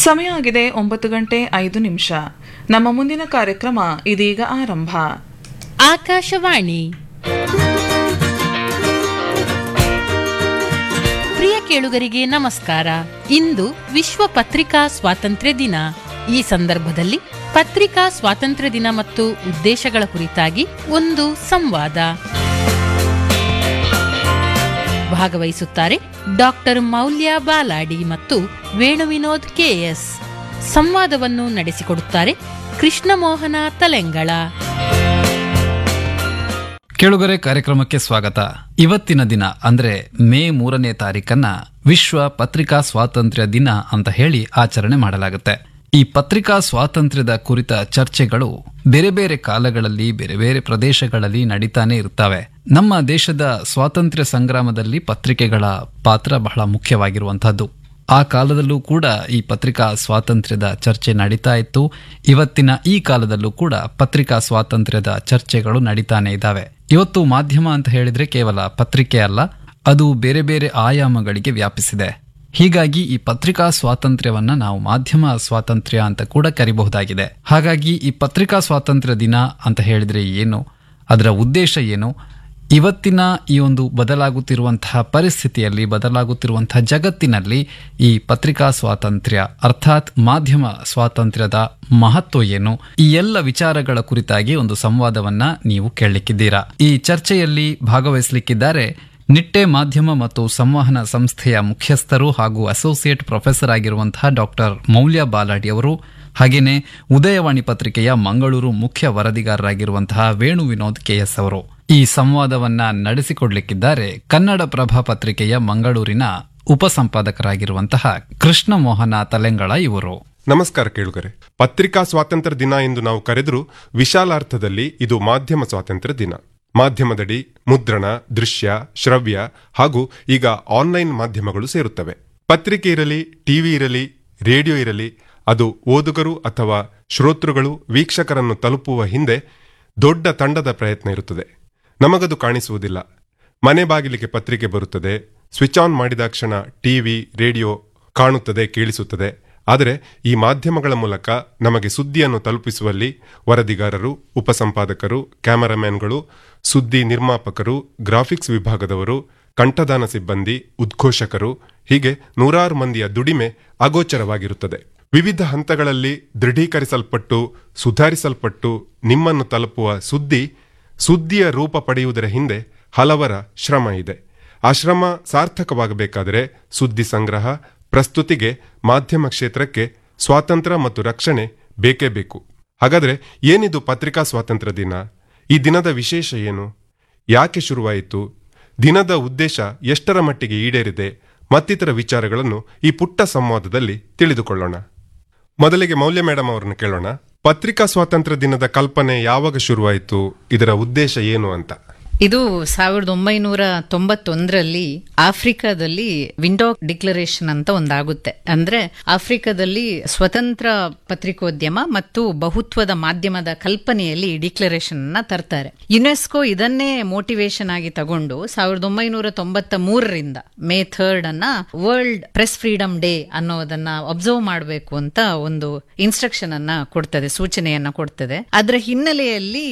ಸಮಯ ಆಗಿದೆ ಒಂಬತ್ತು ಗಂಟೆ ಐದು ನಿಮಿಷ ನಮ್ಮ ಮುಂದಿನ ಕಾರ್ಯಕ್ರಮ ಇದೀಗ ಆರಂಭ ಆಕಾಶವಾಣಿ ಪ್ರಿಯ ಕೇಳುಗರಿಗೆ ನಮಸ್ಕಾರ ಇಂದು ವಿಶ್ವ ಪತ್ರಿಕಾ ಸ್ವಾತಂತ್ರ್ಯ ದಿನ ಈ ಸಂದರ್ಭದಲ್ಲಿ ಪತ್ರಿಕಾ ಸ್ವಾತಂತ್ರ್ಯ ದಿನ ಮತ್ತು ಉದ್ದೇಶಗಳ ಕುರಿತಾಗಿ ಒಂದು ಸಂವಾದ ಭಾಗವಹಿಸುತ್ತಾರೆ ಡಾಕ್ಟರ್ ಮೌಲ್ಯ ಬಾಲಾಡಿ ಮತ್ತು ವೇಣು ವಿನೋದ್ ಕೆಎಸ್ ಸಂವಾದವನ್ನು ನಡೆಸಿಕೊಡುತ್ತಾರೆ ಕೃಷ್ಣಮೋಹನ ತಲೆಂಗಳ ಕೇಳುಗರೆ ಕಾರ್ಯಕ್ರಮಕ್ಕೆ ಸ್ವಾಗತ ಇವತ್ತಿನ ದಿನ ಅಂದ್ರೆ ಮೇ ಮೂರನೇ ತಾರೀಕನ್ನ ವಿಶ್ವ ಪತ್ರಿಕಾ ಸ್ವಾತಂತ್ರ್ಯ ದಿನ ಅಂತ ಹೇಳಿ ಆಚರಣೆ ಮಾಡಲಾಗುತ್ತೆ ಈ ಪತ್ರಿಕಾ ಸ್ವಾತಂತ್ರ್ಯದ ಕುರಿತ ಚರ್ಚೆಗಳು ಬೇರೆ ಬೇರೆ ಕಾಲಗಳಲ್ಲಿ ಬೇರೆ ಬೇರೆ ಪ್ರದೇಶಗಳಲ್ಲಿ ನಡೀತಾನೆ ಇರ್ತವೆ ನಮ್ಮ ದೇಶದ ಸ್ವಾತಂತ್ರ್ಯ ಸಂಗ್ರಾಮದಲ್ಲಿ ಪತ್ರಿಕೆಗಳ ಪಾತ್ರ ಬಹಳ ಮುಖ್ಯವಾಗಿರುವಂತಹದ್ದು ಆ ಕಾಲದಲ್ಲೂ ಕೂಡ ಈ ಪತ್ರಿಕಾ ಸ್ವಾತಂತ್ರ್ಯದ ಚರ್ಚೆ ನಡೀತಾ ಇತ್ತು ಇವತ್ತಿನ ಈ ಕಾಲದಲ್ಲೂ ಕೂಡ ಪತ್ರಿಕಾ ಸ್ವಾತಂತ್ರ್ಯದ ಚರ್ಚೆಗಳು ನಡೀತಾನೆ ಇದ್ದಾವೆ ಇವತ್ತು ಮಾಧ್ಯಮ ಅಂತ ಹೇಳಿದ್ರೆ ಕೇವಲ ಪತ್ರಿಕೆ ಅಲ್ಲ ಅದು ಬೇರೆ ಬೇರೆ ಆಯಾಮಗಳಿಗೆ ವ್ಯಾಪಿಸಿದೆ ಹೀಗಾಗಿ ಈ ಪತ್ರಿಕಾ ಸ್ವಾತಂತ್ರ್ಯವನ್ನ ನಾವು ಮಾಧ್ಯಮ ಸ್ವಾತಂತ್ರ್ಯ ಅಂತ ಕೂಡ ಕರಿಬಹುದಾಗಿದೆ ಹಾಗಾಗಿ ಈ ಪತ್ರಿಕಾ ಸ್ವಾತಂತ್ರ್ಯ ದಿನ ಅಂತ ಹೇಳಿದ್ರೆ ಏನು ಅದರ ಉದ್ದೇಶ ಏನು ಇವತ್ತಿನ ಈ ಒಂದು ಬದಲಾಗುತ್ತಿರುವಂತಹ ಪರಿಸ್ಥಿತಿಯಲ್ಲಿ ಬದಲಾಗುತ್ತಿರುವಂತಹ ಜಗತ್ತಿನಲ್ಲಿ ಈ ಪತ್ರಿಕಾ ಸ್ವಾತಂತ್ರ್ಯ ಅರ್ಥಾತ್ ಮಾಧ್ಯಮ ಸ್ವಾತಂತ್ರ್ಯದ ಮಹತ್ವ ಏನು ಈ ಎಲ್ಲ ವಿಚಾರಗಳ ಕುರಿತಾಗಿ ಒಂದು ಸಂವಾದವನ್ನ ನೀವು ಕೇಳಲಿಕ್ಕಿದ್ದೀರಾ ಈ ಚರ್ಚೆಯಲ್ಲಿ ಭಾಗವಹಿಸಲಿಕ್ಕಿದ್ದಾರೆ ನಿಟ್ಟೆ ಮಾಧ್ಯಮ ಮತ್ತು ಸಂವಹನ ಸಂಸ್ಥೆಯ ಮುಖ್ಯಸ್ಥರು ಹಾಗೂ ಅಸೋಸಿಯೇಟ್ ಪ್ರೊಫೆಸರ್ ಆಗಿರುವಂತಹ ಡಾಕ್ಟರ್ ಮೌಲ್ಯ ಬಾಲಾಡಿ ಅವರು ಹಾಗೇನೆ ಉದಯವಾಣಿ ಪತ್ರಿಕೆಯ ಮಂಗಳೂರು ಮುಖ್ಯ ವರದಿಗಾರರಾಗಿರುವಂತಹ ವೇಣು ವಿನೋದ್ ಕೆಎಸ್ ಅವರು ಈ ಸಂವಾದವನ್ನ ನಡೆಸಿಕೊಡ್ಲಿಕ್ಕಿದ್ದಾರೆ ಕನ್ನಡ ಪ್ರಭಾ ಪತ್ರಿಕೆಯ ಮಂಗಳೂರಿನ ಉಪಸಂಪಾದಕರಾಗಿರುವಂತಹ ಕೃಷ್ಣ ಮೋಹನ ತಲೆಂಗಳ ಇವರು ನಮಸ್ಕಾರ ಕೇಳುಗರೆ ಪತ್ರಿಕಾ ಸ್ವಾತಂತ್ರ್ಯ ದಿನ ಎಂದು ನಾವು ಕರೆದರೂ ವಿಶಾಲಾರ್ಥದಲ್ಲಿ ಇದು ಮಾಧ್ಯಮ ಸ್ವಾತಂತ್ರ್ಯ ದಿನ ಮಾಧ್ಯಮದಡಿ ಮುದ್ರಣ ದೃಶ್ಯ ಶ್ರವ್ಯ ಹಾಗೂ ಈಗ ಆನ್ಲೈನ್ ಮಾಧ್ಯಮಗಳು ಸೇರುತ್ತವೆ ಪತ್ರಿಕೆ ಇರಲಿ ಟಿವಿ ಇರಲಿ ರೇಡಿಯೋ ಇರಲಿ ಅದು ಓದುಗರು ಅಥವಾ ಶ್ರೋತೃಗಳು ವೀಕ್ಷಕರನ್ನು ತಲುಪುವ ಹಿಂದೆ ದೊಡ್ಡ ತಂಡದ ಪ್ರಯತ್ನ ಇರುತ್ತದೆ ನಮಗದು ಕಾಣಿಸುವುದಿಲ್ಲ ಮನೆ ಬಾಗಿಲಿಗೆ ಪತ್ರಿಕೆ ಬರುತ್ತದೆ ಸ್ವಿಚ್ ಆನ್ ಮಾಡಿದಾಕ್ಷಣ ಟಿವಿ ರೇಡಿಯೋ ಕಾಣುತ್ತದೆ ಕೇಳಿಸುತ್ತದೆ ಆದರೆ ಈ ಮಾಧ್ಯಮಗಳ ಮೂಲಕ ನಮಗೆ ಸುದ್ದಿಯನ್ನು ತಲುಪಿಸುವಲ್ಲಿ ವರದಿಗಾರರು ಉಪಸಂಪಾದಕರು ಕ್ಯಾಮರಾಮ್ಯಾನ್ಗಳು ಸುದ್ದಿ ನಿರ್ಮಾಪಕರು ಗ್ರಾಫಿಕ್ಸ್ ವಿಭಾಗದವರು ಕಂಠದಾನ ಸಿಬ್ಬಂದಿ ಉದ್ಘೋಷಕರು ಹೀಗೆ ನೂರಾರು ಮಂದಿಯ ದುಡಿಮೆ ಅಗೋಚರವಾಗಿರುತ್ತದೆ ವಿವಿಧ ಹಂತಗಳಲ್ಲಿ ದೃಢೀಕರಿಸಲ್ಪಟ್ಟು ಸುಧಾರಿಸಲ್ಪಟ್ಟು ನಿಮ್ಮನ್ನು ತಲುಪುವ ಸುದ್ದಿ ಸುದ್ದಿಯ ರೂಪ ಪಡೆಯುವುದರ ಹಿಂದೆ ಹಲವರ ಶ್ರಮ ಇದೆ ಆ ಶ್ರಮ ಸಾರ್ಥಕವಾಗಬೇಕಾದರೆ ಸುದ್ದಿ ಸಂಗ್ರಹ ಪ್ರಸ್ತುತಿಗೆ ಮಾಧ್ಯಮ ಕ್ಷೇತ್ರಕ್ಕೆ ಸ್ವಾತಂತ್ರ್ಯ ಮತ್ತು ರಕ್ಷಣೆ ಬೇಕೇ ಬೇಕು ಹಾಗಾದ್ರೆ ಏನಿದು ಪತ್ರಿಕಾ ಸ್ವಾತಂತ್ರ್ಯ ದಿನ ಈ ದಿನದ ವಿಶೇಷ ಏನು ಯಾಕೆ ಶುರುವಾಯಿತು ದಿನದ ಉದ್ದೇಶ ಎಷ್ಟರ ಮಟ್ಟಿಗೆ ಈಡೇರಿದೆ ಮತ್ತಿತರ ವಿಚಾರಗಳನ್ನು ಈ ಪುಟ್ಟ ಸಂವಾದದಲ್ಲಿ ತಿಳಿದುಕೊಳ್ಳೋಣ ಮೊದಲಿಗೆ ಮೌಲ್ಯ ಮೇಡಮ್ ಅವರನ್ನು ಕೇಳೋಣ ಪತ್ರಿಕಾ ಸ್ವಾತಂತ್ರ್ಯ ದಿನದ ಕಲ್ಪನೆ ಯಾವಾಗ ಶುರುವಾಯಿತು ಇದರ ಉದ್ದೇಶ ಏನು ಅಂತ ಇದು ಸಾವಿರದ ಒಂಬೈನೂರ ತೊಂಬತ್ತೊಂದರಲ್ಲಿ ಆಫ್ರಿಕಾದಲ್ಲಿ ವಿಂಡೋ ಡಿಕ್ಲರೇಷನ್ ಅಂತ ಒಂದಾಗುತ್ತೆ ಅಂದ್ರೆ ಆಫ್ರಿಕಾದಲ್ಲಿ ಸ್ವತಂತ್ರ ಪತ್ರಿಕೋದ್ಯಮ ಮತ್ತು ಬಹುತ್ವದ ಮಾಧ್ಯಮದ ಕಲ್ಪನೆಯಲ್ಲಿ ಡಿಕ್ಲರೇಷನ್ ಅನ್ನ ತರ್ತಾರೆ ಯುನೆಸ್ಕೋ ಇದನ್ನೇ ಮೋಟಿವೇಶನ್ ಆಗಿ ತಗೊಂಡು ಸಾವಿರದ ಒಂಬೈನೂರ ತೊಂಬತ್ತ ಮೂರರಿಂದ ಮೇ ಥರ್ಡ್ ಅನ್ನ ವರ್ಲ್ಡ್ ಪ್ರೆಸ್ ಫ್ರೀಡಮ್ ಡೇ ಅನ್ನೋದನ್ನ ಅಬ್ಸರ್ವ್ ಮಾಡಬೇಕು ಅಂತ ಒಂದು ಇನ್ಸ್ಟ್ರಕ್ಷನ್ ಅನ್ನ ಕೊಡ್ತದೆ ಸೂಚನೆಯನ್ನ ಕೊಡ್ತದೆ ಅದರ ಹಿನ್ನೆಲೆಯಲ್ಲಿ